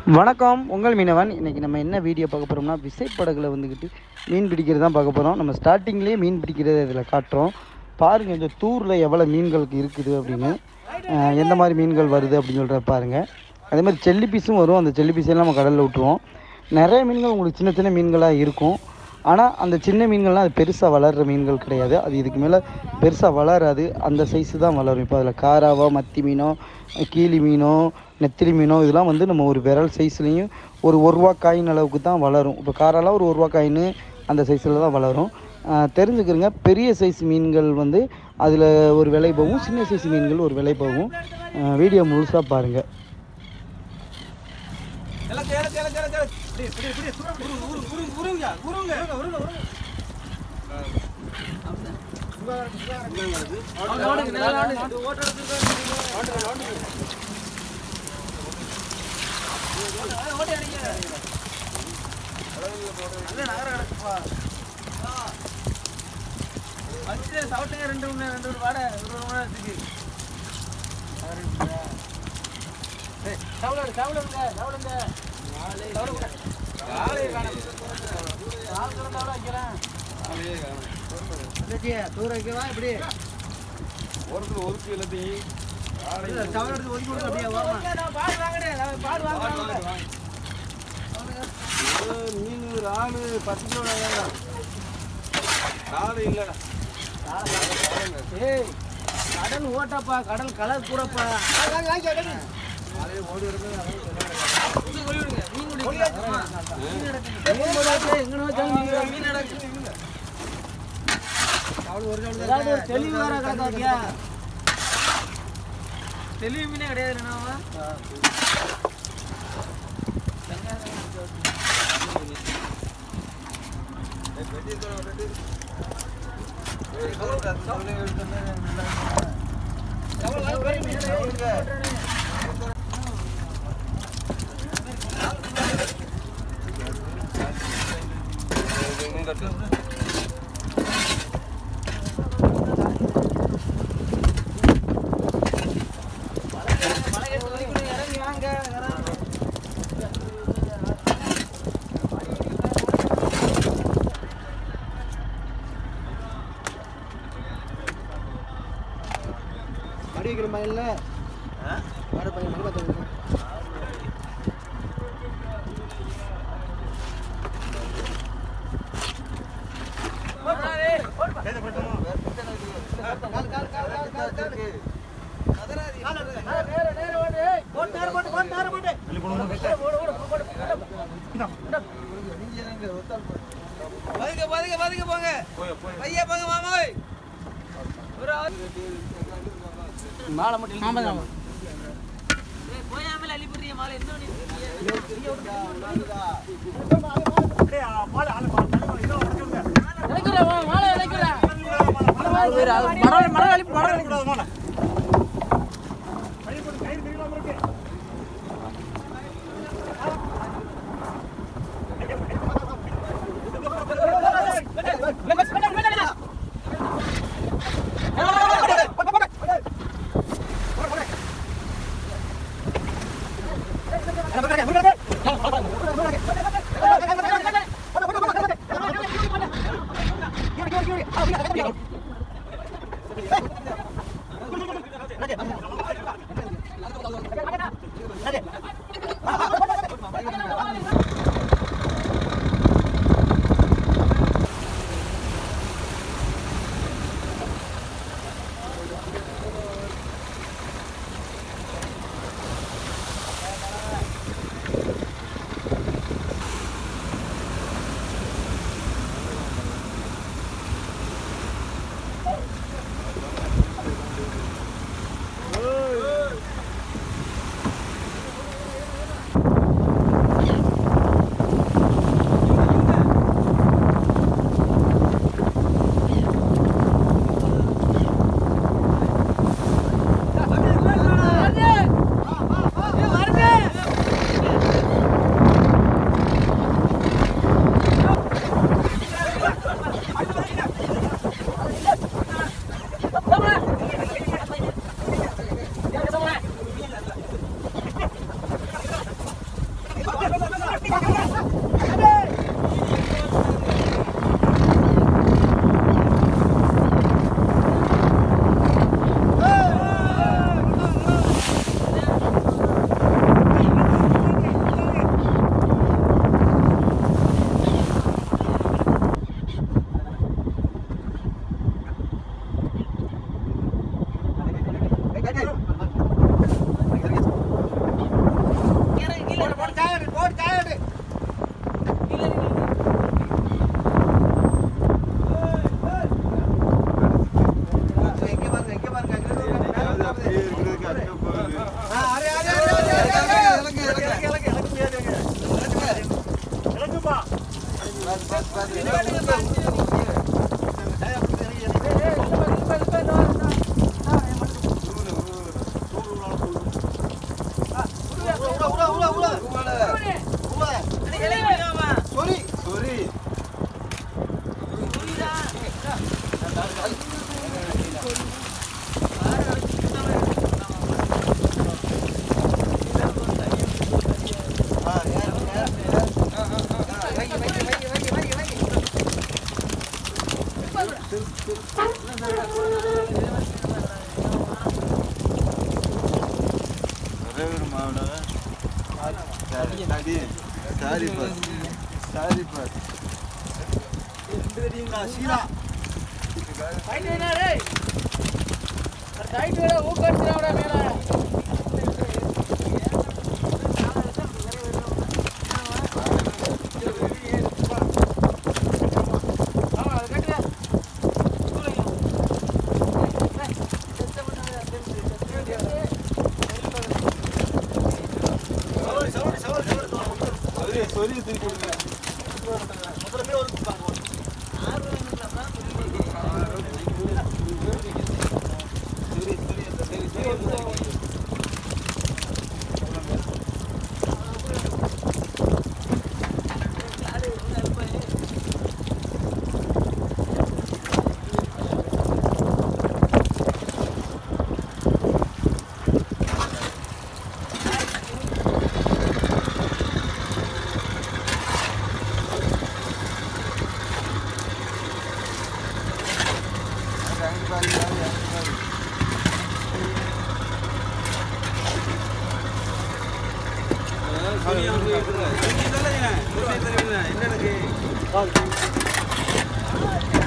வணக்கம் உங்கள் மீனவன் இன்றைக்கி நம்ம என்ன வீடியோ பார்க்க போகிறோம்னா விசைப்படகுல வந்துக்கிட்டு மீன் பிடிக்கிறது தான் பார்க்க போகிறோம் நம்ம ஸ்டார்டிங்லேயே மீன் பிடிக்கிறத இதில் காட்டுறோம் பாருங்கள் இந்த தூரில் எவ்வளோ மீன்களுக்கு இருக்குது அப்படின்னு அஹ் எந்த மாதிரி மீன்கள் வருது அப்படின்னு சொல்கிறத பாருங்கள் அதே மாதிரி செல்லி பீஸும் வரும் அந்த செல்லி பீஸெல்லாம் நம்ம கடலில் விட்டுருவோம் நிறைய மீன்கள் உங்களுக்கு சின்ன சின்ன மீன்களாக இருக்கும் ஆனால் அந்த சின்ன மீன்கள்லாம் அது பெருசாக வளர்கிற மீன்கள் கிடையாது அது இதுக்கு மேலே பெருசாக வளராது அந்த சைஸு தான் வளரும் இப்போ அதில் காராவோ மத்தி மீனோ கீழி மீனோ நெத்திலி மீனோ இதெல்லாம் வந்து நம்ம ஒரு விரல் சைஸ்லேயும் ஒரு ஒரு ரூபா காயின் அளவுக்கு தான் வளரும் இப்போ காராலாம் ஒரு ஒரு ரூபா காயின் அந்த சைஸில் தான் வளரும் ஆஹ் தெரிஞ்சுக்கிறங்க பெரிய சைஸ் மீன்கள் வந்து அதில் ஒரு விலை போகும் சின்ன சைஸ் மீன்கள் ஒரு விலை போகும் ஆஹ் வீடியோ முழுசாக பாருங்கள் ரெண்டு மணி ரெண்டு மணி வாட ஒரு மணி நேரத்துக்கு சவுளடு சவுளடுங்க சவுளுங்க தூர வைக்கவா இப்படி ஓரத்தில் ஒதுக்கு எல்லாத்தையும் சவுளடு ஒதுக்கி கொடுங்க அப்படியே ஓரமா பாடு வாங்கடே பாடு வாங்க மீன் இறாலு பத்து கிலோ நாலு இல்லைடா ஏய் கடல் ஓட்டப்பா கடல் கலர் கூடப்பா அதே ஓடி இருக்கு தெளிவு வேற கிடக்காதியா தெளிவு மீனே கிடையாது என்னவா இறங்கி வாங்க மடி வைக்கிற மயிலில் வர பையன் மடி பார்த்து பதுங்க பதுங்க பதுங்க போங்க பையா போங்க மாமாய் ஒரு ஆள் மாலை மட்டும் ஆமாம் ஆமாம் ஏய், போயாமல அள்ளி போடுறிய மாலை என்ன பண்ணி சாரி பஸ் சாரி பஸ் சீனா சொல்லி தூக்கி கொடுங்க என்ன எனக்கு